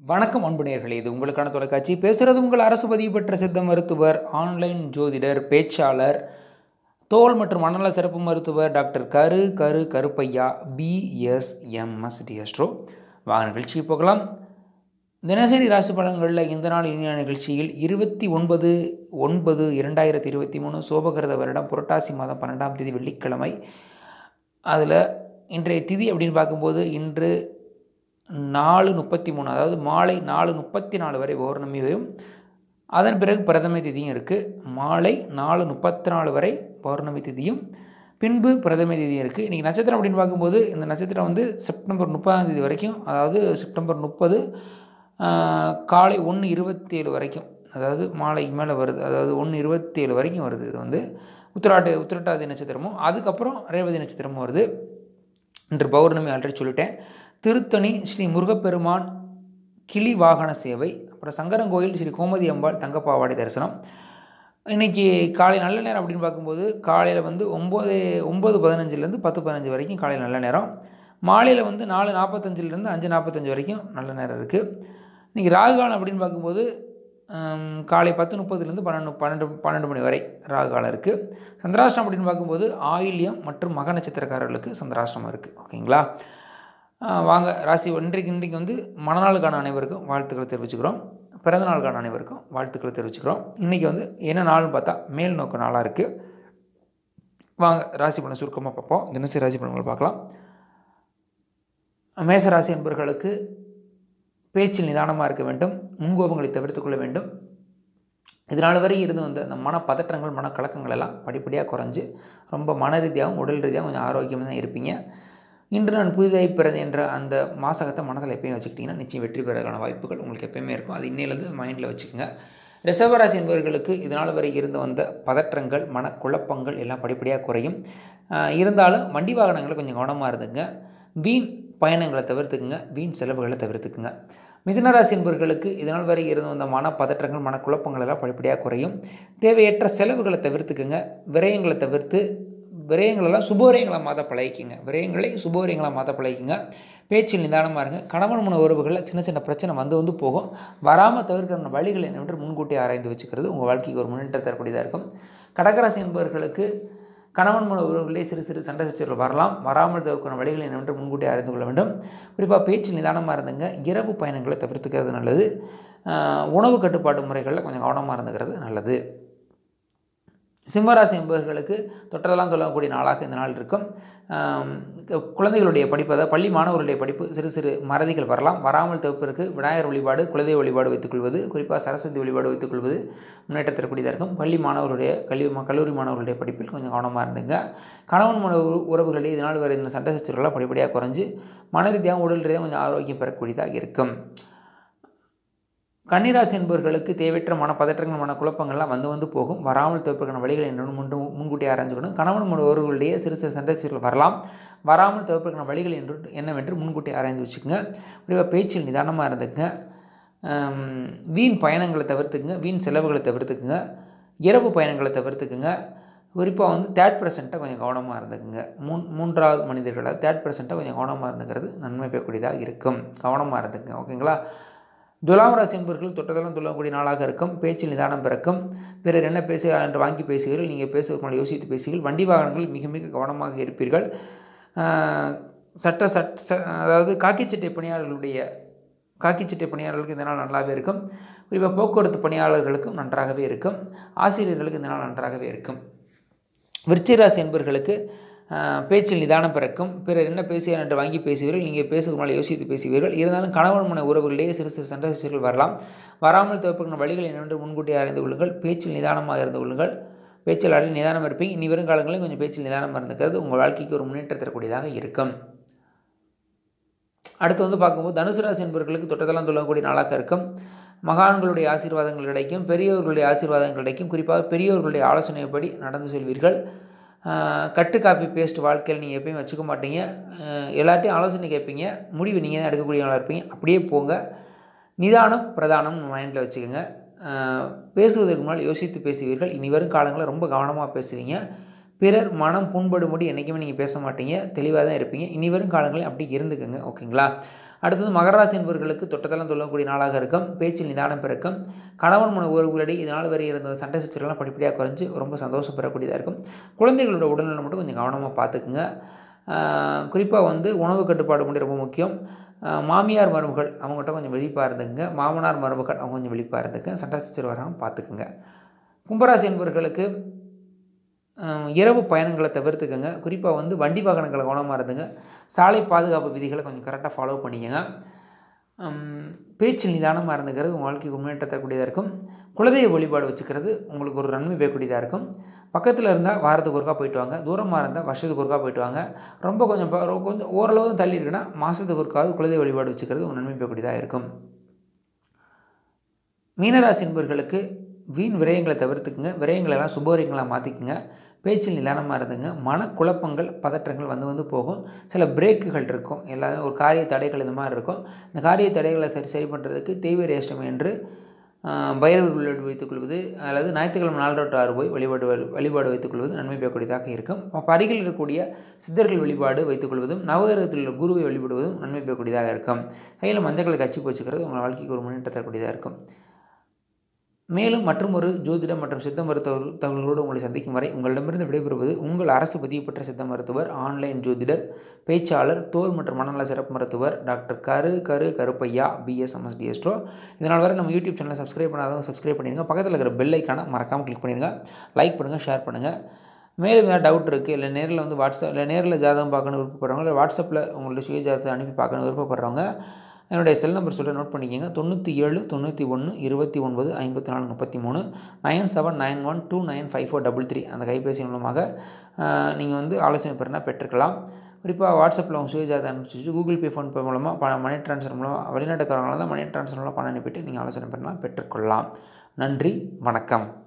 வணக்கம் அன்பு நேயர்களே இது உங்களுக்கான தொலைக்காட்சி பேசுகிறது உங்கள் அரசு பதிவு பெற்ற சித்த மருத்துவர் ஆன்லைன் ஜோதிடர் பேச்சாளர் தோல் மற்றும் மனநல சிறப்பு மருத்துவர் டாக்டர் கரு கரு கருப்பையா பிஎஸ்எம்எஸ் டிஎஸ்ட்ரோ வாங்க நிகழ்ச்சிக்கு போகலாம் தினசரி ராசி பலன்களில் இந்த நாள் இனிய நிகழ்ச்சியில் இருபத்தி ஒன்பது ஒன்பது இரண்டாயிரத்தி இருபத்தி மூணு சோபகிருத வருடம் புரட்டாசி மாதம் பன்னெண்டாம் தேதி வெள்ளிக்கிழமை அதில் இன்றைய திதி அப்படின்னு பார்க்கும்போது இன்று நாலு முப்பத்தி மூணு அதாவது மாலை நாலு முப்பத்தி நாலு வரை பௌர்ணமியும் அதன் பிறகு பிரதம திதியும் இருக்குது மாலை நாலு முப்பத்தி நாலு வரை பௌர்ணமி திதியும் பின்பு பிரதம திதியும் இருக்குது இன்றைக்கி நட்சத்திரம் அப்படின்னு பார்க்கும்போது இந்த நட்சத்திரம் வந்து செப்டம்பர் முப்பதாம் தேதி வரைக்கும் அதாவது செப்டம்பர் முப்பது காலை ஒன்று இருபத்தி ஏழு வரைக்கும் அதாவது மாலைக்கு மேலே வருது அதாவது ஒன்று இருபத்தி ஏழு வரைக்கும் வருது இது வந்து உத்திராட்டு உத்திரட்டாதி நட்சத்திரமும் அதுக்கப்புறம் ரேவதி நட்சத்திரமும் வருது இன்று பௌர்ணமி ஆல்ரெடி சொல்லிட்டேன் திருத்தணி ஸ்ரீ முருகப்பெருமான் கிளி வாகன சேவை அப்புறம் சங்கரங்கோயில் ஸ்ரீ கோமதி அம்பாள் தங்கப்பாவாடை தரிசனம் இன்றைக்கி காலை நல்ல நேரம் அப்படின்னு பார்க்கும்போது காலையில் வந்து ஒம்பது ஒம்பது பதினஞ்சுலேருந்து பத்து பதினஞ்சு வரைக்கும் காலையில் நல்ல நேரம் மாலையில் வந்து நாலு நாற்பத்தஞ்சிலேருந்து அஞ்சு நாற்பத்தஞ்சு வரைக்கும் நல்ல நேரம் இருக்குது இன்றைக்கி ராகுகாலம் அப்படின்னு பார்க்கும்போது காலை பத்து முப்பதுலேருந்து பன்னெண்டு பன்னெண்டு பன்னெண்டு மணி வரை ராகுகாலம் இருக்குது சந்திராஷ்டிரம் அப்படின்னு பார்க்கும்போது ஆயில்யம் மற்றும் மக நட்சத்திரக்காரர்களுக்கு சந்திராஷ்டிரமம் இருக்குது ஓகேங்களா வாங்க ராசி இன்றைக்கு இன்றைக்கு வந்து மணநாளுக்கான அனைவருக்கும் வாழ்த்துக்களை தெரிவிச்சுக்கிறோம் பிறந்த நாளுக்கான அனைவருக்கும் வாழ்த்துக்களை தெரிவிச்சுக்கிறோம் இன்றைக்கி வந்து என்ன நாள்னு பார்த்தா மேல் நோக்கு நாளாக இருக்குது வாங்க ராசி பலன் சுருக்கமாக பார்ப்போம் தினசரி ராசி பலன்கள் பார்க்கலாம் மேசராசி என்பவர்களுக்கு பேச்சில் நிதானமாக இருக்க வேண்டும் முன்கோபங்களை தவிர்த்து கொள்ள வேண்டும் இதனால் வரை இருந்து வந்த அந்த மன பதற்றங்கள் மனக்கலக்கங்கள் எல்லாம் படிப்படியாக குறைஞ்சு ரொம்ப மன ரீதியாகவும் உடல் ரீதியாகவும் கொஞ்சம் ஆரோக்கியமாக தான் இருப்பீங்க இன்று நான் புதிதாய் பிறந்த என்ற அந்த மாசகத்தை மனதில் எப்பயும் வச்சுக்கிட்டிங்கன்னா நிச்சயம் வெற்றி பெறதுக்கான வாய்ப்புகள் உங்களுக்கு எப்பயுமே இருக்கும் அது இன்னிலேருந்து மைண்டில் வச்சுக்கோங்க ரிசர்வராசி என்பவர்களுக்கு இதனால் வரை இருந்து வந்த பதற்றங்கள் மனக்குழப்பங்கள் எல்லாம் படிப்படியாக குறையும் இருந்தாலும் வண்டி வாகனங்களை கொஞ்சம் கவனமாக இருந்துங்க வீண் பயணங்களை தவிர்த்துக்குங்க வீண் செலவுகளை தவிர்த்துக்குங்க மிதுனராசி என்பவர்களுக்கு இதனால் வரை இருந்து வந்த மன பதற்றங்கள் மனக்குழப்பங்கள் எல்லாம் படிப்படியாக குறையும் தேவையற்ற செலவுகளை தவிர்த்துக்குங்க விரயங்களை தவிர்த்து விரயங்களெல்லாம் சுபோரியங்களாக மாற்ற பழகிக்குங்க விரயங்களை சுபோரியங்களாக மாற்ற பழகிக்குங்க பேச்சில் நிதானமாக இருங்க கணவன் மன உறவுகளில் சின்ன சின்ன பிரச்சனை வந்து வந்து போகும் வராமல் தவிர்க்கிற வழிகள் என்னவென்று முன்கூட்டி ஆராய்ந்து வச்சுக்கிறது உங்கள் வாழ்க்கைக்கு ஒரு முன்னேற்றம் தரக்கூடியதாக இருக்கும் கடகராசி என்பவர்களுக்கு கணவன் மன உறவுகளிலே சிறு சிறு சண்டை சச்சரவுகள் வரலாம் வராமல் தவிர்க்கிற வழிகள் என்னவென்று முன்கூட்டி அறிந்து கொள்ள வேண்டும் குறிப்பாக பேச்சில் நிதானமாக இருந்துங்க இரவு பயணங்களை தவிர்த்துக்கிறது நல்லது உணவு கட்டுப்பாட்டு முறைகளில் கொஞ்சம் கவனமாக இருந்துக்கிறது நல்லது சிம்மராசி என்பவர்களுக்கு தொட்டதெல்லாம் சொல்லக்கூடிய நாளாக இந்த நாள் இருக்கும் குழந்தைகளுடைய படிப்பு அதாவது பள்ளி மாணவர்களுடைய படிப்பு சிறு சிறு மறதிகள் வரலாம் வராமல் தவிர்ப்பிற்கு விநாயகர் வழிபாடு குலதெய்வ வழிபாடு வைத்துக்கொள்வது குறிப்பாக சரஸ்வதி வழிபாடு வைத்துக்கொள்வது முன்னேற்ற தரக்கூடியதாக இருக்கும் பள்ளி மாணவர்களுடைய கல்வி கல்லூரி மாணவர்களுடைய படிப்பில் கொஞ்சம் கவனமாக இருந்துங்க கணவன் மன உறவுகளிடையே இதனால் வரை இந்த சண்டை சச்சரவுகளாக படிப்படியாக குறைஞ்சு மன ரீதியாகவும் உடல் ரீதியாக கொஞ்சம் ஆரோக்கியம் பெறக்கூடியதாக இருக்கும் கன்னிராசி என்பவர்களுக்கு தேவையற்ற மனப்பதற்றங்கள் மன குழப்பங்கள்லாம் வந்து வந்து போகும் வராமல் தவிர்க்கிற வழிகள் என்னென்னு முன் முன்கூட்டி ஆராய்ஞ்சுக்கணும் கணவன் ஒருவர்களுடைய சிறு சிறு சண்டைச்சீர்கள் வரலாம் வராமல் தவிர்க்கிற வழிகள் என்று என்னவென்று முன்கூட்டி ஆராய்ஞ்சு வச்சுக்கோங்க குறிப்பாக பேச்சில் நிதானமாக இருந்துங்க வீண் பயணங்களை தவிர்த்துக்குங்க வீண் செலவுகளை தவிர்த்துக்குங்க இரவு பயணங்களை தவிர்த்துக்குங்க குறிப்பாக வந்து தேர்ட் பர்சன்ட்டை கொஞ்சம் கவனமாக இருந்துக்குங்க மூன் மூன்றாவது மனிதர்களை தேர்ட் பர்சன்ட்டை கொஞ்சம் கவனமாக இருந்துக்கிறது நன்மை பெறக்கூடியதாக இருக்கும் கவனமாக இருந்துக்குங்க ஓகேங்களா துலாம் ராசி என்பவர்கள் தொட்டதெல்லாம் சொல்லக்கூடிய நாளாக இருக்கும் பேச்சில் நிதானம் பிறக்கும் பிறர் என்ன பேசுகிறார் என்று வாங்கி பேசுகிறீர்கள் நீங்கள் பேசுவதற்கு யோசித்து பேசுகிறீர்கள் வண்டி வாகனங்கள் மிக மிக கவனமாக இருப்பீர்கள் சட்ட சட் அதாவது காக்கி சட்டை பணியாளர்களுடைய காக்கி சட்டை பணியாளர்களுக்கு இந்த நாள் நல்லாவே இருக்கும் குறிப்பாக போக்குவரத்து பணியாளர்களுக்கும் நன்றாகவே இருக்கும் ஆசிரியர்களுக்கு இந்த நாள் நன்றாகவே இருக்கும் விருச்சிராசி என்பவர்களுக்கு பேச்சில் நிதானம் பிறக்கும் பிறர் என்ன பேசுகிறார் என்று வாங்கி பேசுவீர்கள் நீங்கள் பேசுவதற்கு மேலே யோசித்து பேசுவீர்கள் இருந்தாலும் கணவன் மன உறவுகளிடையே சிறு சிறு சண்டை சச்சரவுகள் வரலாம் வராமல் தவிர்க்கிற வழிகள் என்னவென்று முன்கூட்டி அறிந்து கொள்ளுங்கள் பேச்சில் நிதானமாக இருந்து கொள்ளுங்கள் பேச்சில் அடி நிதானம் இருப்பீங்க இனி வரும் காலங்களில் கொஞ்சம் பேச்சில் நிதானம் இருந்துக்கிறது உங்கள் வாழ்க்கைக்கு ஒரு முன்னேற்றம் தரக்கூடியதாக இருக்கும் அடுத்து வந்து பார்க்கும்போது தனுசு ராசி என்பவர்களுக்கு தொட்டதெல்லாம் சொல்லக்கூடிய நாளாக இருக்கும் மகான்களுடைய ஆசீர்வாதங்கள் கிடைக்கும் பெரியவர்களுடைய ஆசீர்வாதங்கள் கிடைக்கும் குறிப்பாக பெரியவர்களுடைய ஆலோசனைப்படி நடந்து செல்வீர்கள் கட்டு காப்பி பேஸ்ட் வாழ்க்கையில் நீங்கள் எப்பயும் வச்சுக்க மாட்டீங்க எல்லாத்தையும் ஆலோசனை கேட்பீங்க முடிவு நீங்கள் தான் எடுக்கக்கூடியவங்களாக இருப்பீங்க அப்படியே போங்க நிதானம் பிரதானம் மைண்டில் வச்சுக்கோங்க பேசுவதற்கு முன்னால் யோசித்து பேசுவீர்கள் இனி வரும் காலங்களில் ரொம்ப கவனமாக பேசுவீங்க பிறர் மனம் புண்படும்படி என்றைக்குமே நீங்கள் பேச மாட்டீங்க தெளிவாக தான் இருப்பீங்க இனி வரும் காலங்களில் அப்படி இருந்துக்கங்க ஓகேங்களா அடுத்தது மகராசி என்பவர்களுக்கு தொட்டத்தெல்லாம் சொல்லக்கூடிய நாளாக இருக்கும் பேச்சில் நிதானம் பிறக்கும் கணவன் மன உறவுகளடி இதனால் வரை இருந்த சண்டை சச்சரவுலாம் படிப்படியாக குறைஞ்சி ரொம்ப சந்தோஷம் பெறக்கூடியதாக இருக்கும் குழந்தைகளோட உடல்நலம் மட்டும் கொஞ்சம் கவனமாக பார்த்துக்குங்க குறிப்பாக வந்து உணவு கட்டுப்பாடு மட்டும் ரொம்ப முக்கியம் ஆஹ் மாமியார் மருமகள் அவங்ககிட்ட கொஞ்சம் விழிப்பாக இருந்துங்க மாமனார் மருமகள் அவங்க கொஞ்சம் விழிப்பாக இருந்துங்க சண்டை சச்சரவு வராமல் பார்த்துக்குங்க கும்பராசி என்பவர்களுக்கு ஆஹ் இரவு பயணங்களை தவிர்த்துக்கங்க குறிப்பாக வந்து வண்டி வாகனங்களை கவனமாக இருந்துங்க சாலை பாதுகாப்பு விதிகளை கொஞ்சம் கரெக்டாக ஃபாலோ பண்ணிக்கங்க ஹம், பேச்சில் நிதானமாக இருந்துக்கிறது உங்கள் வாழ்க்கைக்கு முன்னேற்ற தரக்கூடியதாக இருக்கும் குலதெய்வ வழிபாடு வச்சுக்கிறது உங்களுக்கு ஒரு நன்மை பெறக்கூடியதாக இருக்கும் பக்கத்தில் இருந்தால் வாரத்துக்கு ஒருக்கா போயிட்டு வாங்க தூரமாக இருந்தால் வருஷத்துக்கு ஒருக்கா போயிட்டு வாங்க ரொம்ப கொஞ்சம் ப- ரொ- கொஞ்சம் ஓரளவு தள்ளி இருக்குன்னா மாதத்துக்கு ஒருக்காவது குலதெய்வ வழிபாடு வச்சுக்கிறது உங்கள் நன்மை பெறக்கூடியதாக இருக்கும் மீனராசி என்பவர்களுக்கு வீண் விரயங்களை தவிர்த்துக்குங்க விரயங்களை எல்லாம் சுபவிரயங்களாக மாற்றிக்குங்க பேச்சில் நிதானமாக இருந்துங்க மனக்குழப்பங்கள் பதற்றங்கள் வந்து வந்து போகும் சில பிரேக்குகள் இருக்கும் எல்லாமே ஒரு காரிய தடைகள் இந்த மாதிரி இருக்கும் இந்த காரிய தடைகளை சரி சரி பண்ணுறதுக்கு தெய்வ அஷ்டமி என்று ஆஹ், பைரவர் வழிபாடு வைத்துக்கொள்வது அல்லது ஞாயிற்றுக்கிழமை நாலு டு ஆறு போய் வழிபாடு வழிபாடு வைத்துக்கொள்வது நன்மை பெறக்கூடியதாக இருக்கும் அப்ப அருகில் இருக்கக்கூடிய சித்தர்கள் வழிபாடு வைத்துக்கொள்வதும் நவகிரகத்தில் உள்ள குருவை வழிபடுவதும் நன்மை பெறக்கூடியதாக இருக்கும் கையில் மஞ்சள் கட்சி வச்சுக்கிறது உங்கள் வாழ்க்கைக்கு ஒரு முன்னேற்ற தரக்கூடியதாக இருக்கும் மேலும் மற்றும் ஒரு ஜோதிடம் மற்றும் சித்த மருத்துவ தகவல்களோடு உங்களை சந்திக்கும் வரை உங்களிடமிருந்து விடைபெறுவது உங்கள் அரசு பதிவு பெற்ற சித்த மருத்துவர் ஆன்லைன் ஜோதிடர் பேச்சாளர் தோல் மற்றும் மனநல சிறப்பு மருத்துவர் டாக்டர் கரு கரு கருப்பையா பிஎஸ்எம்எஸ் டிஎஸ்ட்ரோ இதனால் வரை நம்ம யூடியூப் சேனலை சப்ஸ்கிரைப் பண்ணாதவங்க சப்ஸ்கிரைப் பண்ணிடுங்க பக்கத்தில் இருக்கிற பெல் ஐக்கானை மறக்காமல் கிளிக் பண்ணிடுங்க லைக் பண்ணுங்கள் ஷேர் பண்ணுங்கள் மேலும் ஏதாவது டவுட் இருக்குது இல்லை நேரில் வந்து வாட்ஸ்அப் இல்லை நேரில் ஜாதகம் பார்க்கணும் விருப்பப்படுறவங்க இல்லை வாட்ஸ்அப்பில் உங்களோட சுய ஜாதகத்தை அனுப்பி பார்க்கணும் விருப்பப்படுறவங்க என்னுடைய செல் நம்பர் சொல்ல நோட் பண்ணிக்கோங்க தொண்ணூற்றி ஏழு தொண்ணூற்றி ஒன்று இருபத்தி ஒன்பது ஐம்பத்தி நாலு முப்பத்தி மூணு nine seven nine one two nine five four double three அந்த கைபேசி மூலமாக நீங்கள் வந்து ஆலோசனை பெறனா பெற்றுக்கலாம் குறிப்பாக வாட்ஸ்அப்பில் உங்கள் சுயஜாதம் அனுப்பிச்சி வச்சுட்டு கூகுள் பே ஃபோன்பே மூலமாக ப மணி ட்ரான்ஸ்ஃபர் மூலமாக வெளிநாட்டுக்காரங்களாக தான் மணி ட்ரான்ஸ்ஃபர் மூலம் பணம் அனுப்பிட்டு நீங்கள் ஆலோசனை பெறலாம் பெற்றுக்கொள்ளலாம் நன்றி வணக்கம்